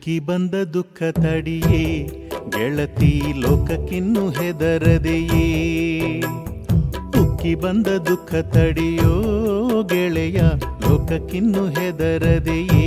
ಉಕ್ಕಿ ಬಂದ ದುಃಖ ತಡಿಯೇ ಗೆಳತಿ ಲೋಕಕ್ಕಿನ್ನು ಹೆದರದೆಯೇ ಉಕ್ಕಿ ಬಂದ ದುಃಖ ತಡಿಯೋ ಗೆಳೆಯ ಲೋಕಕ್ಕಿನ್ನು ಹೆದರದೆಯೇ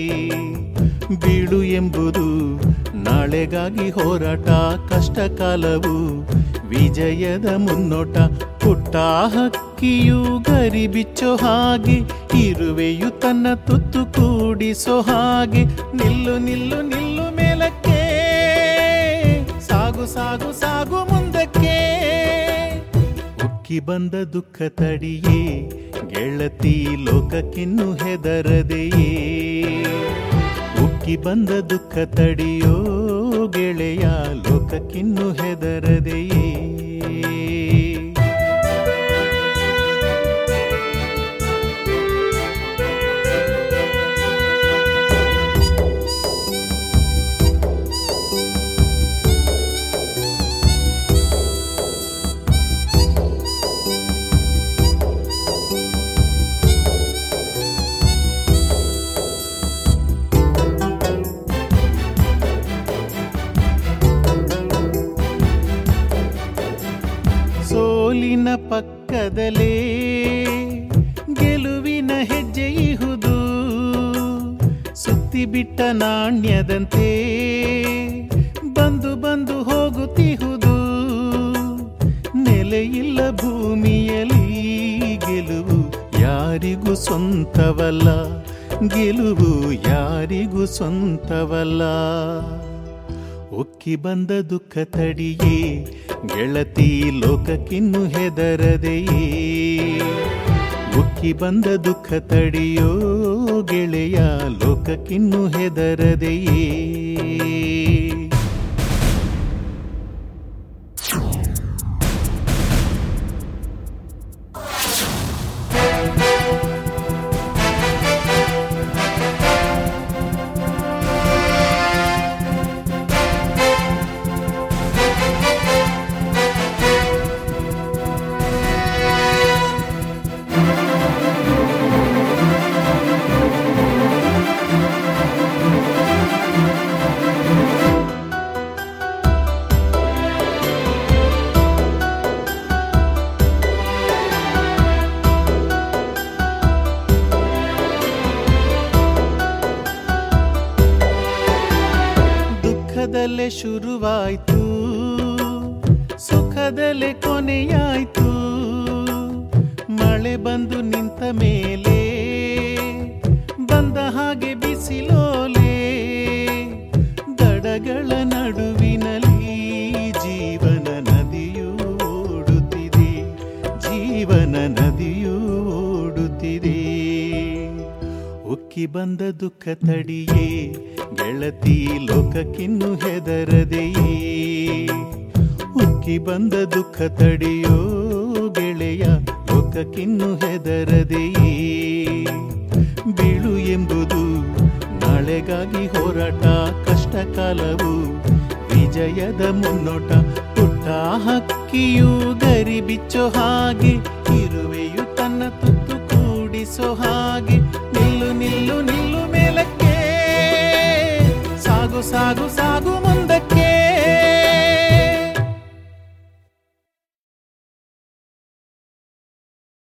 ಬೀಳು ಎಂಬುದು ನಾಳೆಗಾಗಿ ಹೋರಾಟ ಕಷ್ಟ ಕಾಲವು ವಿಜಯದ ಮುನ್ನೋಟ ಪುಟ್ಟ ಹಕ್ಕಿಯು ಗರಿ ಬಿಚ್ಚೋ ಹಾಗೆ ಇರುವೆಯು ತನ್ನ ತುತ್ತು ಕೂಡಿಸೋ ಹಾಗೆ ನಿಲ್ಲು ನಿಲ್ಲು ನಿಲ್ಲು ಮೇಲಕ್ಕೆ ಸಾಗು ಸಾಗು ಸಾಗು ಮುಂದಕ್ಕೆ ಉಕ್ಕಿ ಬಂದ ದುಃಖ ತಡಿಯೇ ಗೆಳತಿ ಲೋಕಕ್ಕಿನ್ನು ಹೆದರದೆಯೇ ಉಕ್ಕಿ ಬಂದ ದುಃಖ ತಡಿಯೋ ಗೆಳೆಯ ಲೋಕಕ್ಕಿನ್ನು ಹೆದರದೆಯೇ ಸೋಲಿನ ಪಕ್ಕದಲೇ ಗೆಲುವಿನ ಹೆಜ್ಜೆ ಇಹುದು ಸುತ್ತಿ ಬಿಟ್ಟ ನಾಣ್ಯದಂತೆ ಬಂದು ಬಂದು ಹೋಗುತ್ತಿಹುದು ನೆಲೆಯಿಲ್ಲ ಭೂಮಿಯಲ್ಲಿ ಗೆಲುವು ಯಾರಿಗೂ ಸ್ವಂತವಲ್ಲ ಗೆಲುವು ಯಾರಿಗೂ ಸ್ವಂತವಲ್ಲ ಉಕ್ಕಿ ಬಂದ ದುಃಖ ತಡಿಯೇ ಗೆಳತಿ ಲೋಕಕ್ಕಿನ್ನು ಹೆದರದೆಯೇ ಉಕ್ಕಿ ಬಂದ ದುಃಖ ತಡಿಯೋ ಗೆಳೆಯ ಲೋಕಕ್ಕಿನ್ನು ಹೆದರದೆಯೇ ದುಃಖದಲ್ಲೇ ಶುರುವಾಯ್ತು ಸುಖದಲ್ಲೇ ಕೊನೆಯಾಯ್ತು ಮಳೆ ಬಂದು ನಿಂತ ಮೇಲೆ ಬಂದ ಹಾಗೆ ಬಿಸಿಲೋಲೆ ದಡಗಳ ನಡುವಿನಲ್ಲಿ ಜೀವನ ನದಿಯು ಓಡುತ್ತಿದೆ ಜೀವನ ನದಿಯು ಓಡುತ್ತಿದೆ ಉಕ್ಕಿ ಬಂದ ದುಃಖ ತಡಿಯೇ ಗೆಳತಿ ಲೋಕಕ್ಕಿನ್ನು ಹೆದರದೆಯೇ ಉಕ್ಕಿ ಬಂದ ದುಃಖ ತಡಿಯೋ ಗೆಳೆಯ ಲೋಕಕ್ಕಿನ್ನು ಹೆದರದೆಯೇ ಬೀಳು ಎಂಬುದು ನಾಳೆಗಾಗಿ ಹೋರಾಟ ಕಷ್ಟ ಕಾಲವು ವಿಜಯದ ಮುನ್ನೋಟ ಪುಟ್ಟ ಹಕ್ಕಿಯು ಗರಿ ಬಿಚ್ಚೋ ಹಾಗೆ ಇರುವೆಯು ತನ್ನ ತುತ್ತು ಕೂಡಿಸೋ ಹಾಗೆ ನಿಲ್ಲು ನಿಲ್ಲು ನಿಲ್ಲು ಮೇಲಕ್ಕೆ ಸಾಗು ಸಾಗು ಸಾಗು ಮುಂದಕ್ಕೆ